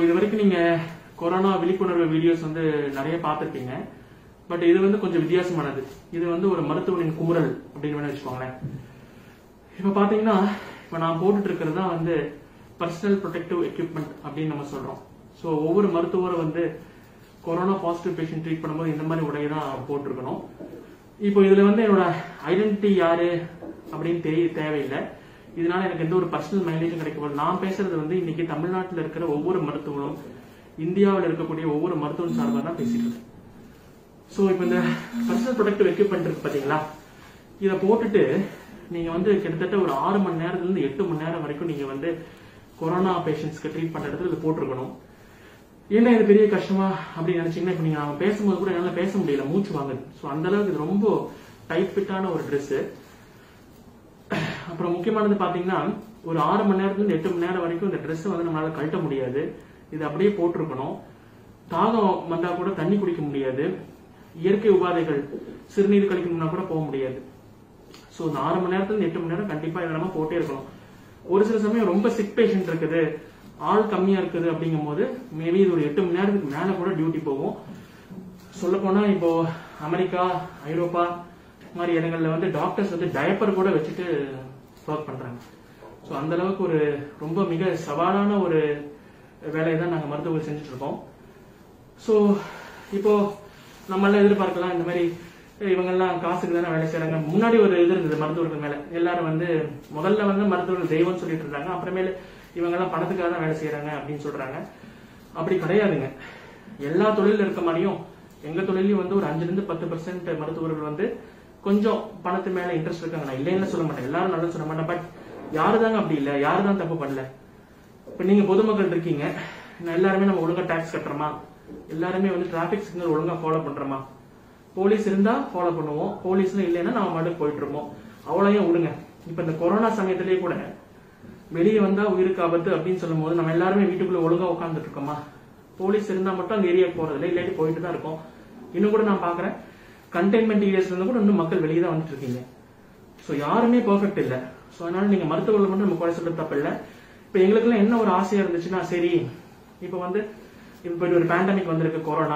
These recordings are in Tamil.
இது வரைக்கும் நீங்க கொரோனா விழிப்புணர்வு வீடியோஸ் வந்து நிறைய பார்த்திருப்பீங்க பட் இது வந்து கொஞ்சம் வித்தியாசமானது இது வந்து ஒரு மருத்துவனின் குமுறல் அப்படின்னு வேணா வச்சுக்கோங்களேன் இப்ப பாத்தீங்கன்னா இப்ப நான் போட்டுட்டு இருக்கிறது தான் வந்து பர்சனல் ப்ரொடெக்டிவ் எக்யூப்மெண்ட் அப்படின்னு நம்ம சொல்றோம் ஸோ ஒவ்வொரு மருத்துவரும் வந்து கொரோனா பாசிட்டிவ் பேஷண்ட் ட்ரீட் பண்ணும்போது இந்த மாதிரி உடைய தான் போட்டிருக்கணும் இப்போ இதுல வந்து என்னோட ஐடென்டிட்டி யாரு அப்படின்னு தெரிய தேவையில்லை இதனால எனக்கு எந்த ஒரு பர்சனல் மைலேஜும் கிடைக்க போகுது நான் பேசுறது வந்து இன்னைக்கு தமிழ்நாட்டில் இருக்கிற ஒவ்வொரு மருத்துவரும் இந்தியாவில் இருக்கக்கூடிய ஒவ்வொரு மருத்துவம் சார்பாக தான் பேசிட்டு இருக்கேன் ஸோ இப்போ இந்த பர்சனல் ப்ரொடக்டிவ் எக்யூப்மெண்ட் இருக்கு பாத்தீங்களா இதை போட்டுட்டு நீங்க வந்து கிட்டத்தட்ட ஒரு ஆறு மணி நேரத்துல இருந்து எட்டு மணி நேரம் வரைக்கும் நீங்க வந்து கொரோனா பேஷண்ட்ஸ்க்கு ட்ரீட் பண்ற இடத்துல இது போட்டிருக்கணும் என்ன இது பெரிய கஷ்டமா அப்படின்னு நினைச்சீங்கன்னா இப்ப நீங்க நாம பேசும்போது கூட என்னால பேச முடியல மூச்சு வாங்குது ஸோ அந்த அளவுக்கு இது ரொம்ப டைட் ஃபிட்டான ஒரு Dress அப்புறம் முக்கியமானது பாத்தீங்கன்னா ஒரு ஆறு மணி நேரத்துல இருந்து எட்டு மணி நேரம் வரைக்கும் இந்த Dress வந்து நம்மளால கழட்ட முடியாது இது அப்படியே போட்டிருக்கணும் தாகம் வந்தா கூட தண்ணி குடிக்க முடியாது இயற்கை உபாதைகள் சிறுநீர் கழிக்கணும்னா கூட போக முடியாது சோ இந்த ஆறு மணி நேரத்துல இருந்து எட்டு மணி நேரம் கண்டிப்பா இதை நம்ம போட்டே இருக்கணும் ஒரு சில சமயம் ரொம்ப சிக் பேஷண்ட் இருக்குது ஆள் கம்மியா இருக்குது அப்படிங்கும் போது மேபி இது ஒரு எட்டு மணி நேரத்துக்கு மேல கூட டியூட்டி போகும் சொல்ல போனா இப்போ அமெரிக்கா ஐரோப்பா இந்த மாதிரி இடங்கள்ல வந்து டாக்டர்ஸ் வந்து டயப்பர் கூட வச்சுட்டு ஒர்க் பண்றாங்க ஸோ அந்த அளவுக்கு ஒரு ரொம்ப மிக சவாலான ஒரு வேலையை தான் நாங்கள் மருத்துவர்கள் செஞ்சுட்டு இருக்கோம் ஸோ இப்போ நம்மளாம் எதிர்பார்க்கலாம் இந்த மாதிரி "ஏய், இவங்கெல்லாம் காசுக்கு தானே வேலை செய்றாங்க முன்னாடி ஒரு இது இருந்தது மருத்துவர்கள் மேல எல்லாரும் வந்து முதல்ல வந்து மருத்துவர்கள் தெய்வம்னு சொல்லிட்டு இருந்தாங்க அப்புறமேல இவங்கெல்லாம் பணத்துக்காக தான் வேலை செய்றாங்க அப்படின்னு சொல்றாங்க அப்படி கிடையாதுங்க எல்லா தொழில இருக்க மாதிரியும் எங்க தொழிலையும் வந்து ஒரு அஞ்சுல இருந்து பத்து பர்சன்ட் மருத்துவர்கள் வந்து கொஞ்சம் பணத்து மேல இன்ட்ரெஸ்ட் இருக்காங்க நான் இல்லைன்னு சொல்ல மாட்டேன் எல்லாரும் நல்லா சொல்ல மாட்டேன் பட் யாரு தாங்க அப்படி இல்ல யாரு தான் தப்பு பண்ணல இப்ப நீங்க பொதுமக்கள் இருக்கீங்க நான் எல்லாருமே நம்ம ஒழுங்கா டாக்ஸ் கட்டுறோமா எல்லாருமே வந்து டிராபிக் சிக்னல் ஒழுங்கா ஃபாலோ பண்றோமா போலீஸ் இருந்தா ஃபாலோ பண்ணுவோம் போலீஸ்ல இல்லைன்னா நம்ம மட்டும் போயிட்டு இருப்போம் அவ்வளோயும் விடுங்க இப்ப இந்த கொரோனா சமயத்திலேயே கூட வெளியே வந்தா உயிருக்கு ஆபத்து அப்படின்னு சொல்லும் போது நம்ம எல்லாருமே வீட்டுக்குள்ள ஒழுங்கா உட்கார்ந்துட்டு இருக்கோமா போலீஸ் இருந்தா மட்டும் அந்த ஏரியா போறது இல்லை இல்லாட்டி போயிட்டு தான் இருக்கோம் இன்னும் கூட நான் பாக்குறேன் கண்டெய்ன்மெண்ட் ஏரியாஸ்ல இருந்து கூட இன்னும் மக்கள் வெளியே தான் வந்துட்டு இருக்கீங்க ஸோ யாருமே பெர்ஃபெக்ட் இல்ல ஸோ அதனால நீங்க மருத்துவர்கள் மட்டும் நம்ம குறை சொல்றது தப்பு இல்ல இப்போ எங்களுக்குலாம் என்ன ஒரு ஆசையா இருந்துச்சுன்னா சரி இப்போ வந்து இப்போ இப்படி ஒரு பேண்டமிக் வந்திருக்கு கொரோனா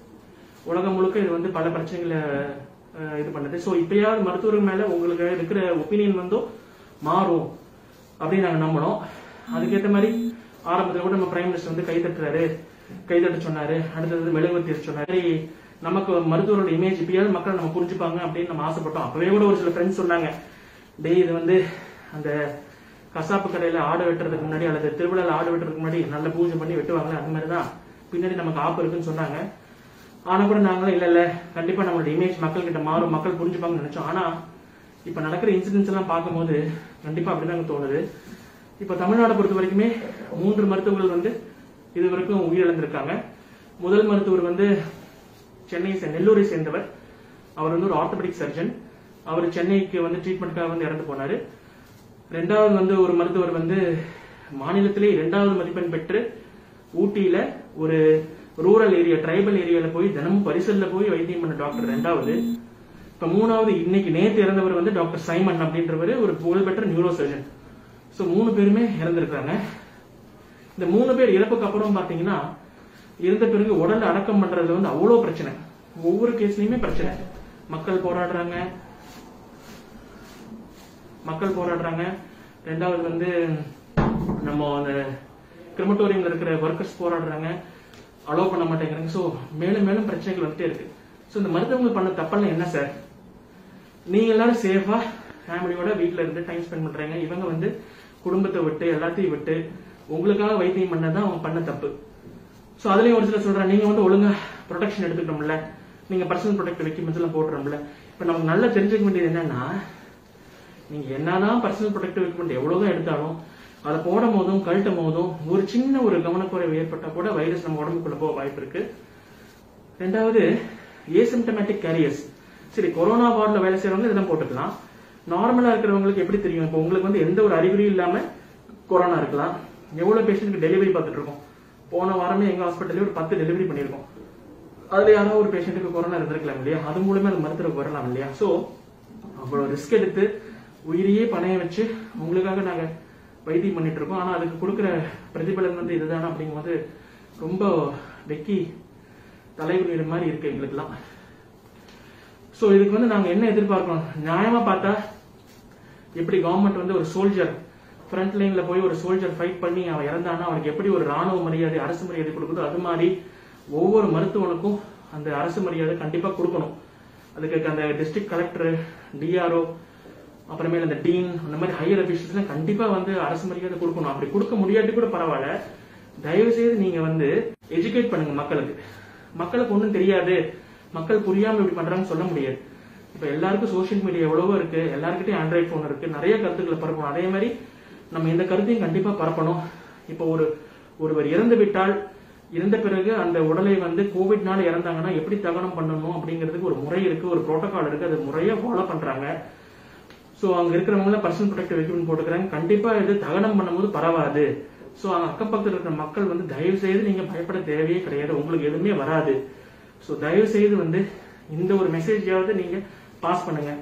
உலகம் முழுக்க இது வந்து பல பிரச்சனைகளை அஹ், இது பண்ணுது ஸோ இப்பயாவது மருத்துவர்கள் மேல உங்களுக்கு இருக்கிற ஒப்பீனியன் வந்து மாறும் அப்படின்னு நாங்க நம்பினோம் அதுக்கேற்ற மாதிரி ஆரம்பத்துல கூட நம்ம பிரைம் மினிஸ்டர் வந்து கை தட்டுறாரு கை தட்ட சொன்னாரு அடுத்தது மெழுகுவர்த்தி ஏற்ற சொன்னாரு சரி, நமக்கு மருத்துவரோட இமேஜ் இப்பயாவது மக்கள் நம்ம புரிஞ்சுப்பாங்க அப்படின்னு நம்ம ஆசைப்பட்டோம் அப்பவே கூட ஒரு சில ஃப்ரெண்ட்ஸ் சொன்னாங்க டேய் இது வந்து அந்த கசாப்பு கடையில ஆடு வெட்டுறதுக்கு முன்னாடி அல்லது திருவிழால ஆடு வெட்டுறதுக்கு முன்னாடி நல்ல பூஜை பண்ணி வெட்டுவாங்க அந்த மாதிரி தான் பின்னாடி நமக்கு ஆப்பு இருக்குன்னு சொன்னாங்க ஆனா கூட நாங்களும் இல்ல இல்ல கண்டிப்பா நம்மளோட இமேஜ் மக்கள் கிட்ட மாறும் மக்கள் புரிஞ்சுப்பாங்கன்னு நினைச்சோம் ஆனா இப்ப நடக்கிற இன்சிடென்ட்ஸ் எல்லாம் பார்க்கும்போது கண்டிப்பா அப்படிதாங்க தோணுது இப்ப தமிழ்நாடு பொறுத்த வரைக்குமே மூன்று மருத்துவர்கள் வந்து இது வரைக்கும் உயிரிழந்திருக்காங்க முதல் மருத்துவர் வந்து சென்னை சே- நெல்லூரை சேர்ந்தவர் அவர் வந்து ஒரு ஆர்த்தோபெடிக் சர்ஜன் அவர் சென்னைக்கு வந்து ட்ரீட்மெண்ட்காக வந்து இறந்து போனாரு ரெண்டாவது வந்து ஒரு மருத்துவர் வந்து மாநிலத்திலே இரண்டாவது மதிப்பெண் பெற்று ஊட்டியில ஒரு ரூரல் ஏரியா ட்ரைபல் ஏரியால போய் தினமும் பரிசல்ல போய் வைத்தியம் பண்ண டாக்டர் ரெண்டாவது இப்ப மூணாவது இன்னைக்கு நேத்து இறந்தவர் வந்து டாக்டர் சைமன் அப்படின்றவர் ஒரு புகழ்பெற்ற நியூரோ சர்ஜன் சோ மூணு பேருமே இறந்திருக்காங்க இந்த மூணு பேர் இறப்புக்கு அப்புறம் பாத்தீங்கன்னா இருந்த பிறகு உடல் அடக்கம் பண்றதுல வந்து அவ்வளவு பிரச்சனை ஒவ்வொரு கேஸ்லயுமே பிரச்சனை மக்கள் போராடுறாங்க மக்கள் போராடுறாங்க ரெண்டாவது வந்து நம்ம அந்த கிரிமட்டோரியம்ல இருக்கிற ஒர்க்கர்ஸ் போராடுறாங்க அலோவ் பண்ண மாட்டேங்கிறாங்க சோ மேலும் மேலும் பிரச்சனைகள் வந்துட்டே இருக்கு சோ இந்த மருத்துவர்கள் பண்ண தப்பெல்லாம் என்ன சார் நீங்க எல்லாரும் சேஃபா ஃபேமிலியோட வீட்ல இருந்து டைம் ஸ்பெண்ட் பண்றீங்க இவங்க வந்து குடும்பத்தை விட்டு எல்லாத்தையும் விட்டு உங்களுக்காக வைத்தியம் பண்ணதான் அவங்க பண்ண தப்பு சோ அதுலயும் ஒரு சிலர் சொல்றாங்க நீங்க வந்து ஒழுங்கா ப்ரொடெக்ஷன் எடுத்துக்கிட்டோம்ல நீங்க பர்சனல் ப்ரொடெக்ட் வைக்கும் எல்லாம் போடுறோம்ல இப்ப நமக்கு நல்லா தெரிஞ்சுக்க வேண்டியது என்னன்னா நீங்க என்னதான் பர்சனல் ப்ரொடெக்டிவ் எக்யூப்மெண்ட் எவ்வளவுதான் எடுத்தாலும் அதை போடும் போதும் கழட்டும் போதும் ஒரு சின்ன ஒரு கவனக்குறைவு ஏற்பட்டா கூட வைரஸ் நம்ம உடம்புக்குள்ள போக வாய்ப்பு இருக்கு ரெண்டாவது ஏசிம்டமேட்டிக் கேரியர்ஸ் சரி கொரோனா வார்டில் வேலை செய்யறவங்க இதெல்லாம் போட்டுக்கலாம் நார்மலா இருக்கிறவங்களுக்கு எப்படி தெரியும் இப்போ உங்களுக்கு வந்து எந்த ஒரு அறிகுறியும் இல்லாம கொரோனா இருக்கலாம் எவ்வளவு பேஷண்ட்க்கு டெலிவரி பார்த்துட்டு இருக்கோம் போன வாரமே எங்க ஹாஸ்பிட்டல்ல ஒரு பத்து டெலிவரி பண்ணியிருக்கோம் அதுல யாரோ ஒரு பேஷண்ட்டுக்கு கொரோனா இருந்திருக்கலாம் இல்லையா அது மூலமா அந்த மருத்துவருக்கு வரலாம் இல்லையா சோ அவ்வளவு ரிஸ்க் எடுத்து உயிரையே பணைய வச்சு உங்களுக்காக நாங்க வைத்தியம் பண்ணிட்டு இருக்கோம் ஆனா அதுக்கு கொடுக்குற பிரதிபலன் வந்து இதுதானா அப்படிங்கும்போது ரொம்ப வெக்கி தலைகுனிற மாதிரி இருக்கு எங்களுக்குலாம் ஸோ இதுக்கு வந்து நாங்க என்ன எதிர்பார்க்கிறோம் நியாயமா பார்த்தா எப்படி கவர்மெண்ட் வந்து ஒரு சோல்ஜர் ஃப்ரண்ட் லைன்ல போய் ஒரு சோல்ஜர் ஃபைட் பண்ணி அவன் இறந்தானா அவனுக்கு எப்படி ஒரு ராணுவ மரியாதை அரசு மரியாதை கொடுக்குதோ அது மாதிரி ஒவ்வொரு மருத்துவனுக்கும் அந்த அரசு மரியாதை கண்டிப்பா கொடுக்கணும் அதுக்கு அந்த டிஸ்ட்ரிக்ட் கலெக்டர் டிஆர்ஓ அப்புறமேல அந்த டீன் அந்த மாதிரி ஹையர் அபிஷியல்ஸ் கண்டிப்பா வந்து அரசு மரியாதை கொடுக்கணும் அப்படி கொடுக்க முடியாட்டி கூட பரவாயில்ல தயவு செய்து நீங்க வந்து எஜுகேட் பண்ணுங்க மக்களுக்கு மக்களுக்கு ஒன்றும் தெரியாது மக்கள் புரியாம இப்படி பண்றாங்கன்னு சொல்ல முடியாது இப்ப எல்லாருக்கும் சோஷியல் மீடியா எவ்வளவோ இருக்கு எல்லாருக்கிட்டையும் ஆண்ட்ராய்ட் போன் இருக்கு நிறைய கருத்துக்களை பரப்பணும் அதே மாதிரி நம்ம இந்த கருத்தையும் கண்டிப்பா பரப்பணும் இப்போ ஒரு ஒருவர் இறந்து விட்டால் இறந்த பிறகு அந்த உடலை வந்து கோவிட்னால இறந்தாங்கன்னா எப்படி தகனம் பண்ணணும் அப்படிங்கிறதுக்கு ஒரு முறை இருக்கு ஒரு புரோட்டோகால் இருக்கு அது முறையா ஃபாலோ பண்றாங்க சோ அங்க இருக்கிறவங்க பர்சனல் ப்ரொடக்டிவ் எக்யூப்மெண்ட் போட்டுக்கிறாங்க கண்டிப்பா இது தகனம் பண்ணும்போது பரவாது சோ அங்க அக்கப்பக்கத்தில் இருக்கிற மக்கள் வந்து தயவு செய்து நீங்க பயப்பட தேவையே கிடையாது உங்களுக்கு எதுவுமே வராது சோ தயவு செய்து வந்து இந்த ஒரு மெசேஜாவது நீங்க பாஸ் பண்ணுங்க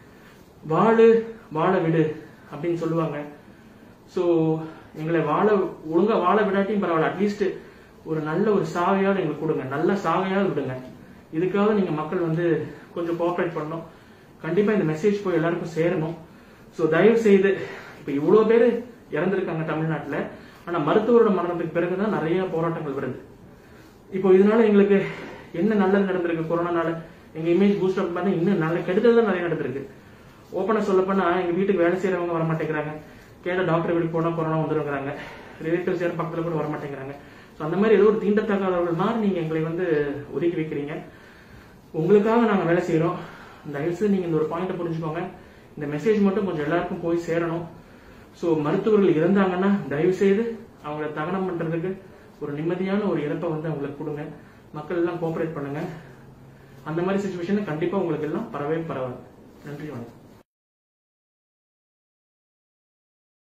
வாழு வாழ விடு அப்படின்னு சொல்லுவாங்க சோ எங்களை வாழ ஒழுங்கா வாழ விடாட்டியும் பரவாயில்ல அட்லீஸ்ட் ஒரு நல்ல ஒரு சாவையாவது எங்களுக்கு கொடுங்க நல்ல சாவையாவது விடுங்க இதுக்காக நீங்க மக்கள் வந்து கொஞ்சம் கோஆபரேட் பண்ணணும் கண்டிப்பா இந்த மெசேஜ் போய் எல்லாருக்கும் சேரணும் சோ தயவு செய்து இப்ப இவ்வளவு பேர் இறந்திருக்காங்க தமிழ்நாட்டுல ஆனா மருத்துவரோட மரணத்துக்கு பிறகுதான் நிறைய போராட்டங்கள் வருது இப்போ இதனால எங்களுக்கு என்ன நல்லது நடந்திருக்கு கொரோனானால எங்க இமேஜ் பூஸ்ட் அப் பண்ண இன்னும் நல்ல கெடுதல் தான் நிறைய நடந்திருக்கு ஓப்பனா சொல்ல போனா எங்க வீட்டுக்கு வேலை செய்யறவங்க வர மாட்டேங்கிறாங்க கேட்ட டாக்டர் வீட்டுக்கு போனா கொரோனா வந்துருங்கிறாங்க ரிலேட்டிவ்ஸ் யாரும் பக்கத்துல கூட வர மாட்டேங்கிறாங்க ஸோ அந்த மாதிரி ஏதோ ஒரு தீண்டத்தகாதவர்கள் மாதிரி நீங்க எங்களை வந்து ஒதுக்கி வைக்கிறீங்க உங்களுக்காக நாங்க வேலை செய்யறோம் தயவுசெய்து நீங்க இந்த ஒரு பாயிண்ட புரிஞ்சுக்கோங்க இந்த மெசேஜ் மட்டும் கொஞ்சம் எல்லாருக்கும் போய் சேரணும் ஸோ மருத்துவர்கள் இருந்தாங்கன்னா தயவு செய்து அவங்கள தகனம் பண்றதுக்கு ஒரு நிம்மதியான ஒரு இறப்பை வந்து அவங்களுக்கு கொடுங்க மக்கள் எல்லாம் கோஆபரேட் பண்ணுங்க அந்த மாதிரி சுச்சுவேஷன் கண்டிப்பா உங்களுக்கு எல்லாம் பரவே பரவாது நன்றி வணக்கம்